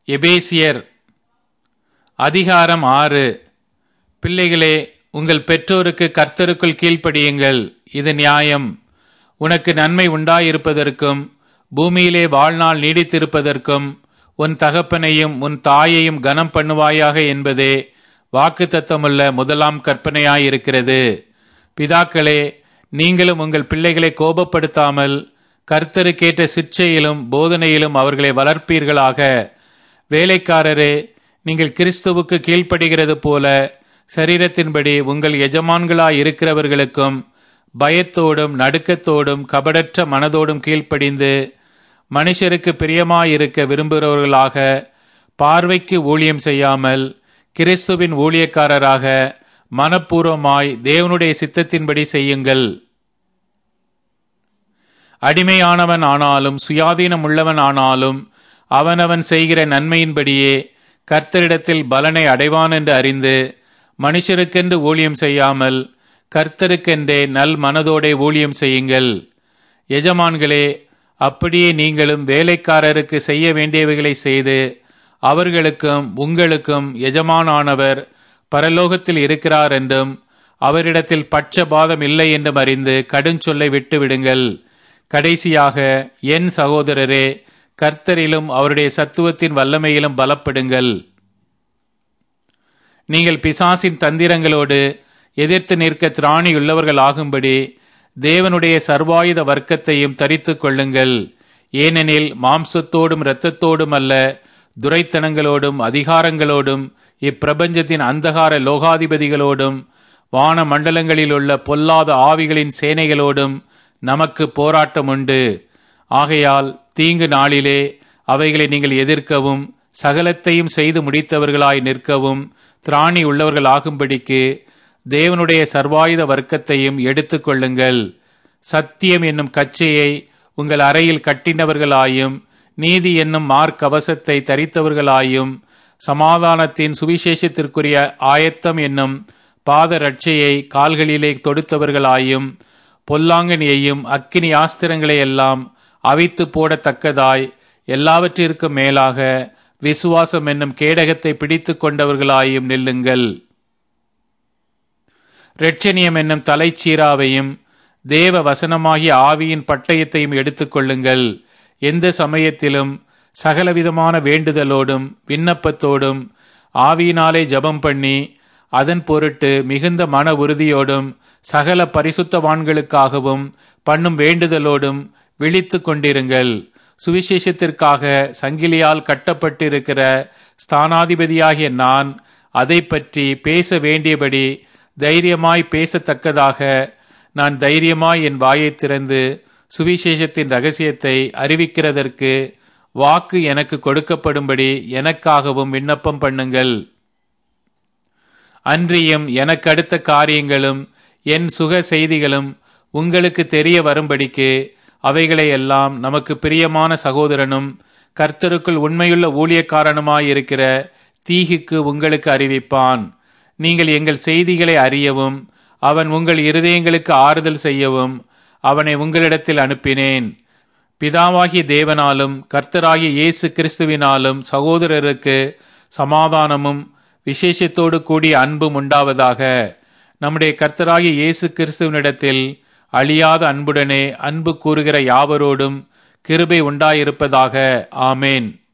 எபேசியர் அதிகாரம் ஆறு பிள்ளைகளே உங்கள் பெற்றோருக்கு கர்த்தருக்குள் கீழ்ப்படியுங்கள் இது நியாயம் உனக்கு நன்மை உண்டாயிருப்பதற்கும் பூமியிலே வாழ்நாள் நீடித்திருப்பதற்கும் உன் தகப்பனையும் உன் தாயையும் கனம் பண்ணுவாயாக என்பதே வாக்குத்தத்தமுள்ள முதலாம் கற்பனையாயிருக்கிறது பிதாக்களே நீங்களும் உங்கள் பிள்ளைகளை கோபப்படுத்தாமல் கர்த்தருக்கேற்ற சிற்சையிலும் போதனையிலும் அவர்களை வளர்ப்பீர்களாக வேலைக்காரரே நீங்கள் கிறிஸ்துவுக்கு கீழ்ப்படுகிறது போல சரீரத்தின்படி உங்கள் எஜமான்களாய் இருக்கிறவர்களுக்கும் பயத்தோடும் நடுக்கத்தோடும் கபடற்ற மனதோடும் கீழ்ப்படிந்து மனுஷருக்கு பிரியமாயிருக்க விரும்புகிறவர்களாக பார்வைக்கு ஊழியம் செய்யாமல் கிறிஸ்துவின் ஊழியக்காரராக மனப்பூர்வமாய் தேவனுடைய சித்தத்தின்படி செய்யுங்கள் அடிமையானவன் ஆனாலும் சுயாதீனம் உள்ளவன் ஆனாலும் அவனவன் செய்கிற நன்மையின்படியே கர்த்தரிடத்தில் பலனை அடைவான் என்று அறிந்து மனுஷருக்கென்று ஊழியம் செய்யாமல் கர்த்தருக்கென்றே நல் மனதோடே ஊழியம் செய்யுங்கள் எஜமான்களே அப்படியே நீங்களும் வேலைக்காரருக்கு செய்ய வேண்டியவைகளை செய்து அவர்களுக்கும் உங்களுக்கும் எஜமானானவர் பரலோகத்தில் இருக்கிறார் என்றும் அவரிடத்தில் பட்சபாதம் இல்லை என்றும் அறிந்து கடுஞ்சொல்லை விட்டுவிடுங்கள் கடைசியாக என் சகோதரரே கர்த்தரிலும் அவருடைய சத்துவத்தின் வல்லமையிலும் பலப்படுங்கள் நீங்கள் பிசாசின் தந்திரங்களோடு எதிர்த்து நிற்க திராணியுள்ளவர்கள் ஆகும்படி தேவனுடைய சர்வாயுத வர்க்கத்தையும் தரித்து கொள்ளுங்கள் ஏனெனில் மாம்சத்தோடும் இரத்தத்தோடும் அல்ல துரைத்தனங்களோடும் அதிகாரங்களோடும் இப்பிரபஞ்சத்தின் அந்தகார லோகாதிபதிகளோடும் வான மண்டலங்களில் உள்ள பொல்லாத ஆவிகளின் சேனைகளோடும் நமக்கு போராட்டம் உண்டு ஆகையால் தீங்கு நாளிலே அவைகளை நீங்கள் எதிர்க்கவும் சகலத்தையும் செய்து முடித்தவர்களாய் நிற்கவும் திராணி உள்ளவர்கள் ஆகும்படிக்கு தேவனுடைய சர்வாயுத வர்க்கத்தையும் எடுத்துக்கொள்ளுங்கள் சத்தியம் என்னும் கச்சையை உங்கள் அறையில் கட்டினவர்களாயும் நீதி என்னும் மார்க்கவசத்தை தரித்தவர்களாயும் சமாதானத்தின் சுவிசேஷத்திற்குரிய ஆயத்தம் என்னும் பாத ரட்சையை கால்களிலே தொடுத்தவர்களாயும் பொல்லாங்கனியையும் அக்கினி ஆஸ்திரங்களை எல்லாம் அவித்து போடத்தக்கதாய் எல்லாவற்றிற்கும் மேலாக விசுவாசம் என்னும் கேடகத்தை பிடித்து கொண்டவர்களாயும் நில்லுங்கள் ரெட்சணியம் என்னும் தலைச்சீராவையும் தேவ வசனமாகிய ஆவியின் பட்டயத்தையும் எடுத்துக்கொள்ளுங்கள் எந்த சமயத்திலும் சகலவிதமான வேண்டுதலோடும் விண்ணப்பத்தோடும் ஆவியினாலே ஜபம் பண்ணி அதன் பொருட்டு மிகுந்த மன உறுதியோடும் சகல பரிசுத்தவான்களுக்காகவும் பண்ணும் வேண்டுதலோடும் விழித்து கொண்டிருங்கள் சுவிசேஷத்திற்காக சங்கிலியால் கட்டப்பட்டிருக்கிற ஸ்தானாதிபதியாகிய நான் அதை பற்றி பேச வேண்டியபடி தைரியமாய் பேசத்தக்கதாக நான் தைரியமாய் என் வாயை திறந்து சுவிசேஷத்தின் ரகசியத்தை அறிவிக்கிறதற்கு வாக்கு எனக்கு கொடுக்கப்படும்படி எனக்காகவும் விண்ணப்பம் பண்ணுங்கள் அன்றியும் எனக்கு அடுத்த காரியங்களும் என் சுக செய்திகளும் உங்களுக்கு தெரிய வரும்படிக்கு அவைகளை எல்லாம் நமக்கு பிரியமான சகோதரனும் கர்த்தருக்குள் உண்மையுள்ள ஊழியக்காரனுமாயிருக்கிற தீகுக்கு உங்களுக்கு அறிவிப்பான் நீங்கள் எங்கள் செய்திகளை அறியவும் அவன் உங்கள் இருதயங்களுக்கு ஆறுதல் செய்யவும் அவனை உங்களிடத்தில் அனுப்பினேன் பிதாவாகிய தேவனாலும் கர்த்தராகிய இயேசு கிறிஸ்துவினாலும் சகோதரருக்கு சமாதானமும் விசேஷத்தோடு கூடிய அன்பும் உண்டாவதாக நம்முடைய கர்த்தராகிய இயேசு கிறிஸ்துவனிடத்தில் அழியாத அன்புடனே அன்பு கூறுகிற யாவரோடும் கிருபை உண்டாயிருப்பதாக ஆமேன்